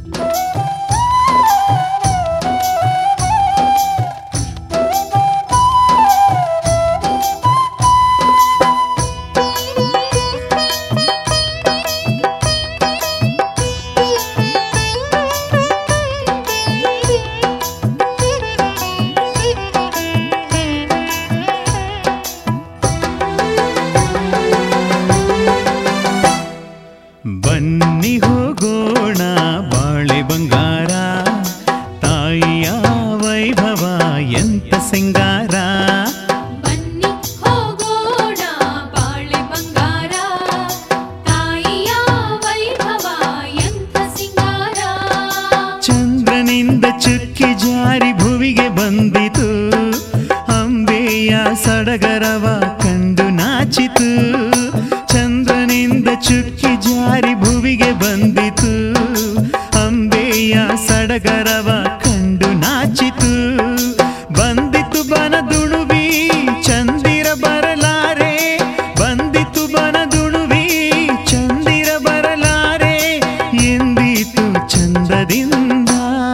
ಬನ್ನಿ ಹೋಗೋಣ ಬಾಳೆ ಬಂಗಾರ ತಾಯಿಯ ವೈಭವ ಎಂತ ಸಿಂಗಾರ ಬನ್ನಿ ಹೋಗೋಣ ಬಾಳೆ ಬಂಗಾರ ತಾಯಿಯ ವೈಭವ ಎಂಥ ಸಿಂಗಾರ ಚಂದ್ರನಿಂದ ಚುಕ್ಕಿ ಜಾರಿ ಭುವಿಗೆ ಬಂದಿತು ಅಂಬೆಯ ಸಡಗರವ ಕಂಡು ನಾಚಿತು ಚಂದ್ರನಿಂದ ಚುಕ್ಕಿ ಜಾರಿ ಭುವಿಗೆ ಬಂದಿತು ಅಂಬೆಯ ಸಡಗರವ ಕಂಡು ನಾಚಿತು ಬಂದಿತು ಬನದುಣುವಿ ಚಂದಿರ ಬರಲಾರೆ ಬಂದಿತು ಬನದುಣುವಿ ಚಂದಿರ ಬರಲಾರೆ ಎಂದಿತು ಚಂದದಿಂದ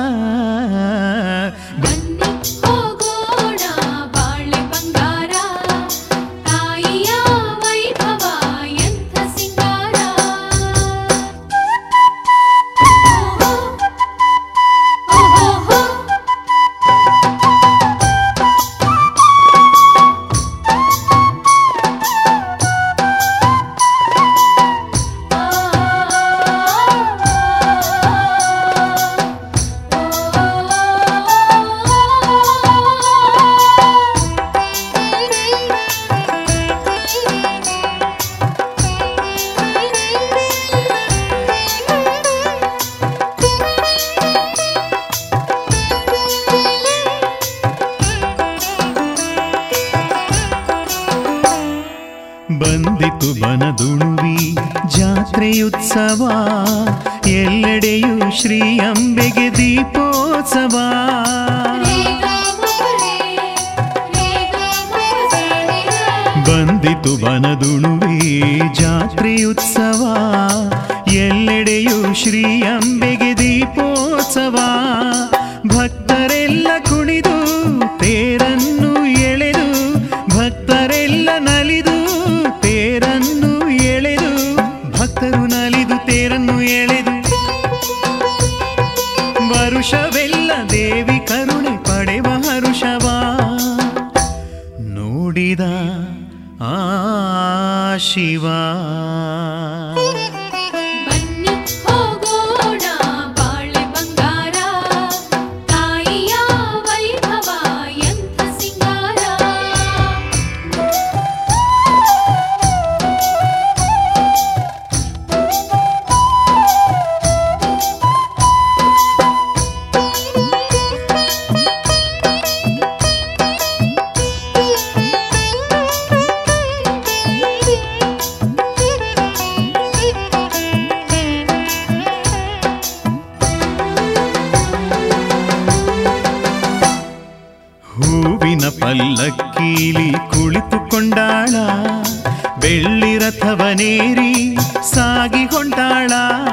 ಬನ್ನಿ ಹೋಗೋಣ ಬಾಳೆ ಬಂಗಾರ ತಾಯಿಯ ವೈಭವ ಎಂಥ ಸಿಂಗಾರ ಓಹೋ ಬಂದಿತು ಬನದುಣುವಿ ಜಾತ್ರೆಯುತ್ಸವ ಎಲ್ಲೆಡೆಯೂ ಶ್ರೀ ಅಂಬೆಗೆ ದೀಪೋತ್ಸವ ಬಂದಿತು ಬನದುಣುವಿ ಜಾತ್ರೆಯುತ್ಸವ ಎಲ್ಲೆಡೆಯೂ ಶ್ರೀ ಅಂಬೆಗೆ ದೀಪೋತ್ಸವ ಭಕ್ತರೆಲ್ಲ ಕುಣಿದು ತೇರನ್ನು ಎಳೆದು ಭಕ್ತರೆಲ್ಲ ನಲಿದು ತೇರನ್ನು ಎಳೆದು ಭಕ್ತರು ನಲಿದು ತೇರನ್ನು ಎಳೆದು ವರುಷವೆಲ್ಲ ದೇವಿ ಕರುಣೆ ಪಡೆವ ಹರುಷವ ನೋಡಿದ ಆ ಶಿವ ಬನ್ನಿ ಹೋಗೋಣ ಬಾಳೆ ಬಂಗಾರ ತಾಯಿಯ ವೈಭವ ಎಂಥ ಸಿಂಗಾರ ಹೂವಿನ ಪಲ್ಲಕ್ಕೀಲಿ ಕುಳಿತುಕೊಂಡಾಳ ಬೆಳ್ಳಿ ರಥವನೇರಿ ಸಾಗಿ ಹೊಂಟಾಳ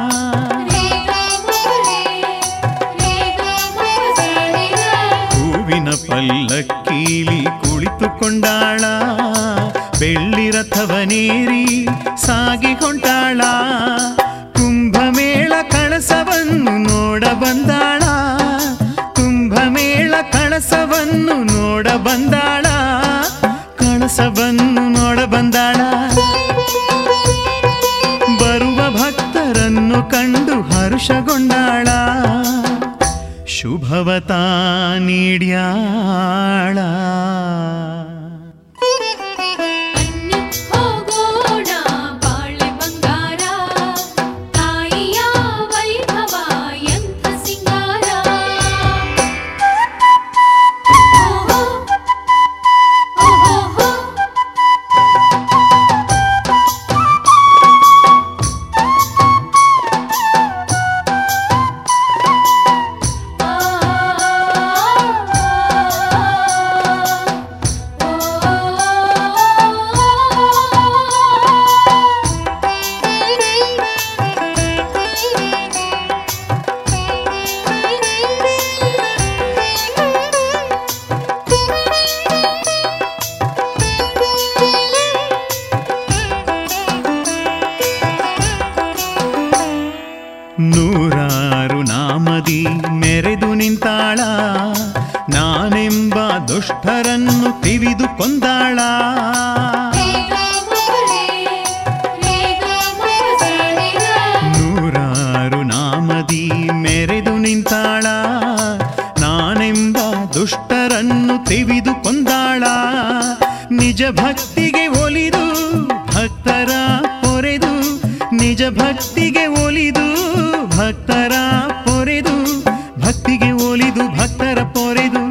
ಹೂವಿನ ಪಲ್ಲಕ್ಕೀಲಿ ಕುಳಿತುಕೊಂಡಾಳ ಬೆಳ್ಳಿ ರಥವನೇರಿ ಸಾಗಿ ಹೊಂಟಾಳ ಕುಂಭಮೇಳ ಕಳಸವನ್ನು ನೋಡ ಬಂದಾಳ ಕುಂಭಮೇಳ ಕಳಸವನ್ನು ನೋಡ ಬಂದಾಳ ಕಳಸವನ್ನು ನೋಡ ಬಂದಾಳ ಬರುವ ಭಕ್ತರನ್ನು ಕಂಡು ಹರ್ಷಗೊಂಡಾಳ ಶುಭವತ ನೀಡ್ಯಾಳ ಬನ್ನಿ ಹೋಗೋಣ ಬಾಳೆ ಬಂಗಾರ ತಾಯಿಯ ವೈಭವ ಎಂಥ ಸಿಂಗಾರ ಓಹೋ ಓಹೋ ಆ ನೂರಾರು ನಾಮದಿ ಮೆರೆದು ನಿಂತಾಳ ನಾನೆಂಬ ದುಷ್ಟರನ್ನು ತಿವಿದು ಕೊಂದಾಳ ನೂರಾರು ನಾಮದಿ ಮೆರೆದು ನಿಂತಾಳ ನಾನೆಂಬ ದುಷ್ಟರನ್ನು ತಿವಿದು ಕೊಂದಾಳ ನಿಜ ಭಕ್ತಿಗೆ ಒಲಿದು ಭಕ್ತರ ಪೊರೆದು ನಿಜ ಭಕ್ತಿಗೆ ಒಲಿದು ಭಕ್ತರ ಪೊರೆದು ಭಕ್ತಿಗೆ ಒಲಿದು ಭಕ್ತರ ಪೊರೆದು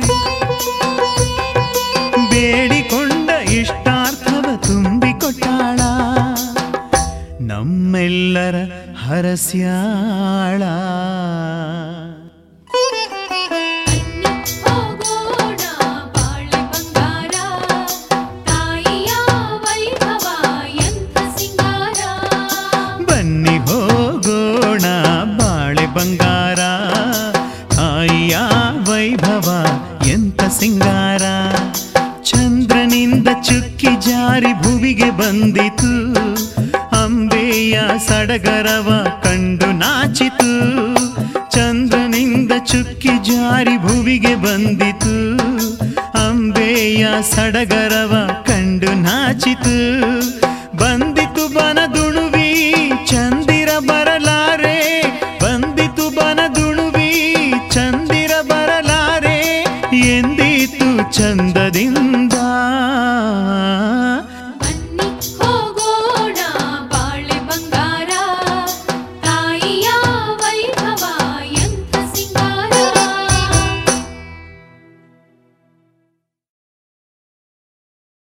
ಬೇಡಿಕೊಂಡ ಇಷ್ಟಾರ್ಥವ ತುಂಬಿಕೊಟ್ಟಾಳ ನಮ್ಮೆಲ್ಲರ ಹರಸ್ಯಾಳ ಹೋಗೋಣ ಬಾಳೆ ಬಂಗಾರ ತಾಯಿಯ ವೈಭವ ಎಂಥ ಸಿಂಗಾರ ಬನ್ನಿ ಹೋಗೋಣ ಬಾಳೆ ಬಂಗಾರ ತಾಯಿಯ ವೈಭವ ಎಂತ ಸಿಂಗಾರ ಚಂದ್ರನಿಂದ ಚುಕ್ಕಿ ಜಾರಿ ಭುವಿಗೆ ಬಂದಿತು ಅಂಬೆಯ ಸಡಗರವ ಕಂಡು ನಾಚಿತು ಚಂದ್ರನಿಂದ ಚುಕ್ಕಿ ಜಾರಿ ಭುವಿಗೆ ಬಂದಿತು ಅಂಬೆಯ ಸಡಗರವ ಕಂಡು ನಾಚಿತು ಬಂದಿತು ಬನದುಣುವಿ ಚಂದಿರ ಬರಲಾರೆ ಬಂದಿತು ಬನದುಣುವಿ ಚಂದಿರ ಬರಲಾರೆ ಎಂದಿತು ಚಂದದಿಂದ